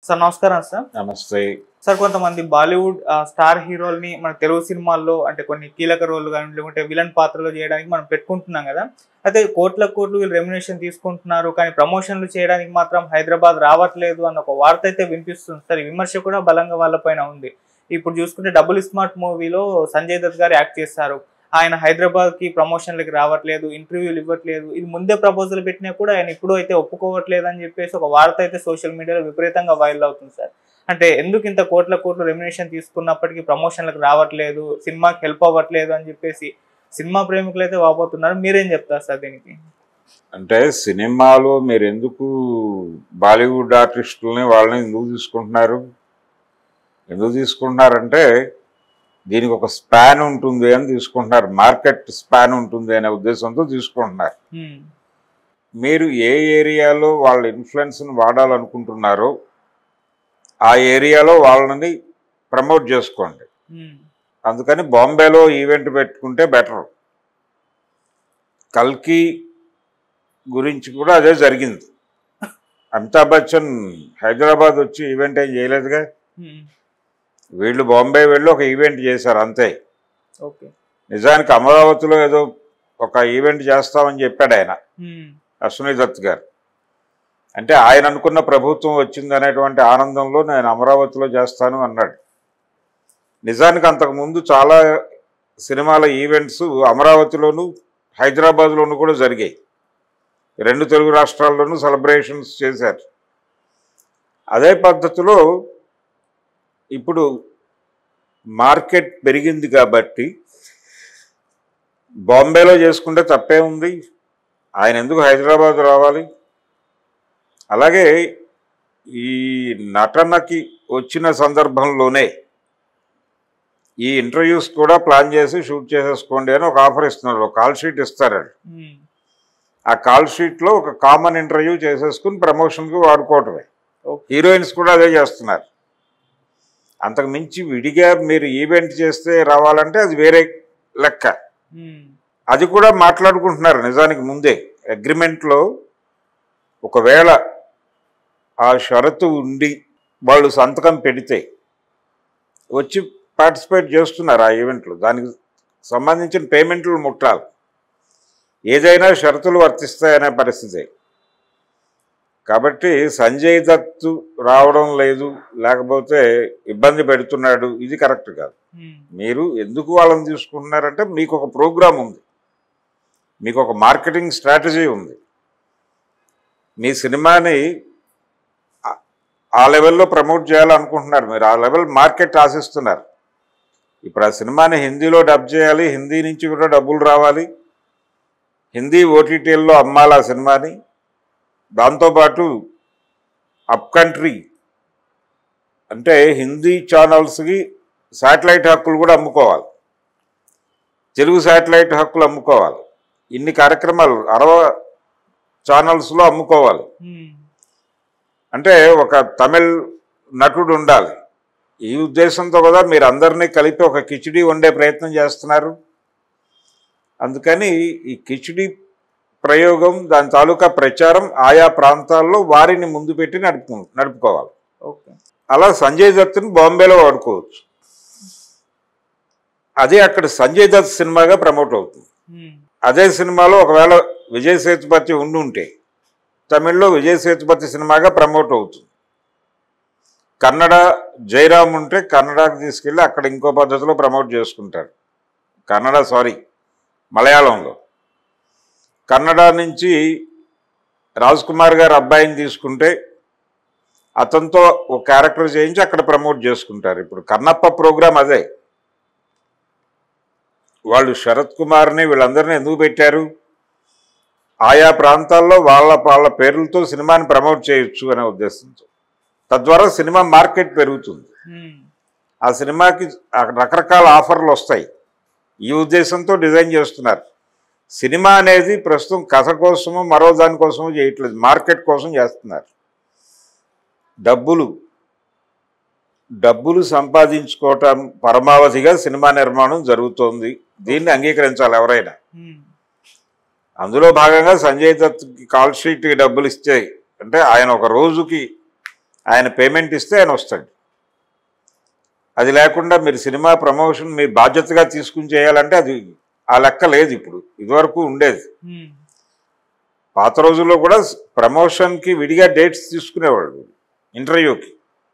Sir నమస్కారం sir నమస్తే sir కొంతమంది బాలీవుడ్ ఆ, స్టార్ హీరోల్ని మన తెలుగు సినిమాల్లో అంటే కొన్ని కీలక రోళ్ళు కానీ లేకుంటే విలన్ పాత్రలు చేయడానికి మనం పెట్టుకుంటున్నాం కదా అయితే కోట్ల కోట్లు వీళ్ళు రెమ్యునేషన్ తీసుకుంటున్నారు కానీ ప్రమోషన్లు చేయడానికి మాత్రం హైదరాబాద్ రావట్లేదు అన్న ఒక వార్త అయితే వినిపిస్తుంది సార్ ఈ విమర్శ కూడా బలంగా వాళ్ళపైన ఉంది ఇప్పుడు చూసుకుంటే డబుల్ స్మార్ట్ మూవీలో సంజయ్ దత్ గారు యాక్ట్ చేస్తారు ఆయన హైదరాబాద్ కి ప్రమోషన్లకి రావట్లేదు ఇంటర్వ్యూలు ఇవ్వట్లేదు ఇది ముందే ప్రపోజల్ పెట్టినా కూడా ఆయన ఇప్పుడు అయితే ఒప్పుకోవట్లేదు అని చెప్పేసి ఒక వార్త అయితే సోషల్ మీడియాలో విపరీతంగా వైరల్ అవుతుంది సార్ అంటే ఎందుకు ఇంత కోట్ల కోట్లు రెమ్యునేషన్ తీసుకున్నప్పటికీ ప్రమోషన్లకు రావట్లేదు సినిమాకి హెల్ప్ అవ్వట్లేదు అని చెప్పేసి సినిమా ప్రేమికులు అయితే వాపోతున్నారు మీరేం చెప్తారు సార్ దీనికి అంటే సినిమాలో మీరు ఎందుకు బాలీవుడ్ ఆర్టిస్టులని వాళ్ళని ఎందుకు తీసుకుంటున్నారు ఎందుకు తీసుకుంటున్నారంటే దీనికి ఒక స్పాన్ ఉంటుంది అని తీసుకుంటున్నారు మార్కెట్ స్పాన్ ఉంటుంది అనే ఉద్దేశంతో తీసుకుంటున్నారు హ్మ్. మీరు ఏ ఏరియాలో వాళ్ళ ఇన్ఫ్లుయెన్స్ని వాడాలనుకుంటున్నారో ఆ ఏరియాలో వాళ్ళని ప్రమోట్ చేసుకోండి హ్మ్. అందుకని బాంబేలో ఈవెంట్ పెట్టుకుంటే బెటర్ కల్కి గురించి కూడా అదే జరిగింది అమితాబ్ బచ్చన్ హైదరాబాద్ వచ్చి ఈవెంట్ ఏం చేయలేదుగా హ్మ్. వీళ్ళు బాంబే వెళ్ళి ఒక ఈవెంట్ చేశారు అంతే ఓకే నిజానికి అమరావతిలో ఏదో ఒక ఈవెంట్ చేస్తామని చెప్పాడు ఆయన హ్మ్. అశ్విని దత్ గారు అంటే ఆయన అనుకున్న ప్రభుత్వం వచ్చింది అనేటువంటి ఆనందంలో నేను అమరావతిలో చేస్తాను అన్నాడు నిజానికి అంతకుముందు చాలా సినిమాల ఈవెంట్స్ అమరావతిలోను హైదరాబాద్లోను కూడా జరిగాయి రెండు తెలుగు రాష్ట్రాల్లోనూ సెలబ్రేషన్స్ చేశారు అదే పద్ధతిలో ఇప్పుడు మార్కెట్ పెరిగింది కాబట్టి బాంబేలో చేసుకుంటే తప్పే ఉంది ఆయన ఎందుకు హైదరాబాద్ రావాలి అలాగే ఈ నటనకి వచ్చిన సందర్భంలోనే ఈ ఇంటర్వ్యూస్ కూడా ప్లాన్ చేసి షూట్ చేసేసుకోండి అని ఒక ఆఫర్ ఇస్తున్నారు ఒక కాల్ షీట్ ఇస్తారండి హ్మ్. ఆ కాల్ షీట్లో ఒక కామన్ ఇంటర్వ్యూ చేసేసుకుని ప్రమోషన్కి వాడుకోవటమే ఓకే హీరోయిన్స్ కూడా అదే చేస్తున్నారు అంతకు మించి విడిగా మీరు ఈవెంట్ చేస్తే రావాలంటే అది వేరే లెక్క హ్మ్. అది కూడా మాట్లాడుకుంటున్నారు నిజానికి ముందే అగ్రిమెంట్లో ఒకవేళ ఆ షరతు ఉండి వాళ్ళు సంతకం పెడితే వచ్చి పార్టిసిపేట్ చేస్తున్నారు ఆ ఈవెంట్లో దానికి సంబంధించిన పేమెంట్లు ముట్టాలి ఏదైనా షరతులు వర్తిస్తాయనే పరిస్థితి కాబట్టి సంజయ్ దత్ రావడం లేదు లేకపోతే ఇబ్బంది పెడుతున్నాడు ఇది కరెక్ట్ కాదు హ్మ్. మీరు ఎందుకు వాళ్ళని తీసుకుంటున్నారంటే మీకు ఒక ప్రోగ్రామ్ ఉంది మీకు ఒక మార్కెటింగ్ స్ట్రాటజీ ఉంది మీ సినిమాని ఆ- ఆ లెవెల్లో ప్రమోట్ చేయాలనుకుంటున్నారు మీరు ఆ లెవెల్ మార్కెట్ ఆశిస్తున్నారు ఇప్పుడు ఆ సినిమాని హిందీలో డబ్ చేయాలి హిందీ నుంచి కూడా డబ్బులు రావాలి హిందీ ఓటీటీల్లో అమ్మాలి ఆ సినిమాని దాంతోపాటు అప్ కంట్రీ అంటే హిందీ ఛానల్స్కి శాటిలైట్ హక్కులు కూడా అమ్ముకోవాలి తెలుగు శాటిలైట్ హక్కులు అమ్ముకోవాలి ఇన్ని కార్యక్రమాలు అరవ ఛానల్స్లో అమ్ముకోవాలి హ్మ్. అంటే ఒక తమిళ్ నటుడు ఉండాలి ఈ ఉద్దేశంతో కూడా మీరు అందరినీ కలిపి ఒక కిచిడి వండే ప్రయత్నం చేస్తున్నారు అందుకని ఈ కిచిడి ప్రయోగం దాని తాలూకా ప్రచారం ఆయా ప్రాంతాల్లో వారిని ముందు పెట్టి నడుపు నడుపుకోవాలి ఓకే అలా సంజయ్ దత్తుని బాంబేలో వాడుకోవచ్చు అదే అక్కడ సంజయ్ దత్ సినిమాగా ప్రమోట్ అవుతుంది హ్మ్. అదే సినిమాలో ఒకవేళ విజయ్ సేతుపతి ఉండి ఉంటే తమిళ్లో విజయ్ సేతుపతి సినిమాగా ప్రమోట్ అవుతుంది కన్నడ జయరామ్ ఉంటే కన్నడకి తీసుకెళ్ళి అక్కడ ఇంకో పద్ధతిలో ప్రమోట్ చేసుకుంటారు కన్నడ సారీ మలయాళంలో కన్నడ నుంచి రాజ్ కుమార్ గారు అబ్బాయిని తీసుకుంటే అతనితో ఒక క్యారెక్టర్ చేయించి అక్కడ ప్రమోట్ చేసుకుంటారు ఇప్పుడు కన్నప్ప ప్రోగ్రాం అదే వాళ్ళు శరత్ కుమార్ని వీళ్ళందరినీ ఎందుకు పెట్టారు ఆయా ప్రాంతాల్లో వాళ్ళ వాళ్ళ పేర్లతో సినిమాని ప్రమోట్ చేయొచ్చు అనే ఉద్దేశంతో తద్వారా సినిమా మార్కెట్ పెరుగుతుంది హ్మ్. ఆ సినిమాకి అక్కడ రకరకాల ఆఫర్లు వస్తాయి ఈ ఉద్దేశంతో డిజైన్ చేస్తున్నారు సినిమా అనేది ప్రస్తుతం కథ కోసము మరో దానికోసము చేయట్లేదు మార్కెట్ కోసం చేస్తున్నారు డబ్బులు డబ్బులు సంపాదించుకోవటం పరమావధిగా సినిమా నిర్మాణం జరుగుతోంది దీన్ని అంగీకరించాలి ఎవరైనా హ్మ్. అందులో భాగంగా సంజయ్ దత్కి కాల్ షీట్కి డబ్బులు ఇస్తే అంటే ఆయన ఒక రోజుకి ఆయన పేమెంట్ ఇస్తే ఆయన వస్తాడు అది లేకుండా మీరు సినిమా ప్రమోషన్ మీరు బాధ్యతగా తీసుకుని చేయాలంటే అది ఆ లెక్క లేదు ఇప్పుడు ఇదివరకు ఉండేది ఉమ్, పాత రోజుల్లో కూడా ప్రమోషన్కి విడిగా డేట్స్ తీసుకునేవాళ్ళు ఇంటర్వ్యూకి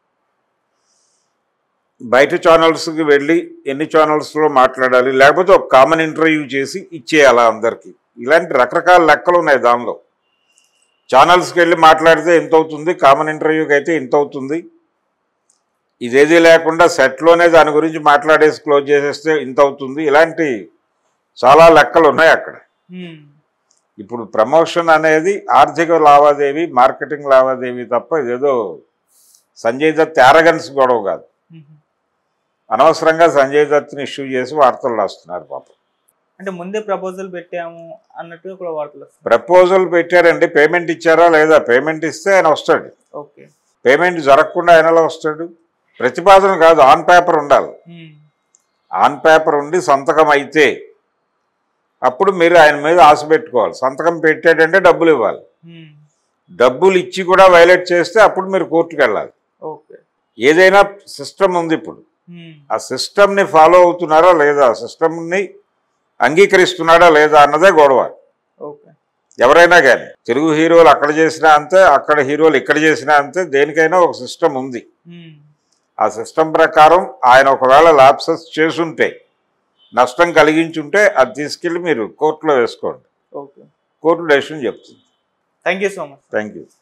బయట ఛానల్స్కి వెళ్ళి ఎన్ని ఛానల్స్లో మాట్లాడాలి లేకపోతే ఒక కామన్ ఇంటర్వ్యూ చేసి ఇచ్చేయాలా అందరికీ ఇలాంటి రకరకాల లెక్కలు ఉన్నాయి దానిలో ఛానల్స్కి వెళ్ళి మాట్లాడితే ఎంత అవుతుంది కామన్ ఇంటర్వ్యూకి అయితే ఎంత అవుతుంది ఇదేది లేకుండా సెట్లోనే దాని గురించి మాట్లాడేసి క్లోజ్ చేసేస్తే ఇంత అవుతుంది ఇలాంటి చాలా లెక్కలు ఉన్నాయి అక్కడ ఉమ్, ఇప్పుడు ప్రమోషన్ అనేది ఆర్థిక లావాదేవీ మార్కెటింగ్ లావాదేవీ తప్ప ఇదేదో సంజయ్ దత్ యారగన్స్ గొడవ కాదు ఉమ్. అనవసరంగా సంజయ్ దత్ని ఇష్యూ చేసి వార్తలు రాస్తున్నారు పాపం అంటే ముందే ప్రపోజల్ పెట్టాము అన్నట్టుగా కూడా వార్తలు వస్తాయి ప్రపోజల్ పెట్టారండి పేమెంట్ ఇచ్చారా లేదా పేమెంట్ ఇస్తే ఆయన వస్తాడు ఓకే పేమెంట్ జరగకుండా ఆయన ఎలా వస్తాడు ప్రతిపాదన కాదు ఆన్ పేపర్ ఉండాలి ఉమ్, ఆన్ పేపర్ ఉండి సంతకం అయితే అప్పుడు మీరు ఆయన మీద ఆశ పెట్టుకోవాలి సంతకం పెట్టాడంటే డబ్బులు ఇవ్వాలి ఉమ్, డబ్బులు ఇచ్చి కూడా వైలేట్ చేస్తే అప్పుడు మీరు కోర్టుకు వెళ్ళాలి ఓకే ఏదైనా సిస్టమ్ ఉంది ఇప్పుడు ఉమ్, ఆ సిస్టమ్ని ఫాలో అవుతున్నారా లేదా ఆ సిస్టమ్ని అంగీకరిస్తున్నాడా లేదా అన్నదే గొడవ ఓకే ఎవరైనా కానీ తెలుగు హీరోలు అక్కడ చేసినా అంతే అక్కడ హీరోలు ఇక్కడ చేసినా అంతే దేనికైనా ఒక సిస్టమ్ ఉంది ఉమ్, ఆ సిస్టమ్ ప్రకారం ఆయన ఒకవేళ ల్యాప్సెస్ చేసుంటే నష్టం కలిగించుంటే అది తీసుకెళ్ళి మీరు కోర్టులో వేసుకోండి ఓకే కోర్టు డెసిషన్ చెప్తుంది thank you so much thank you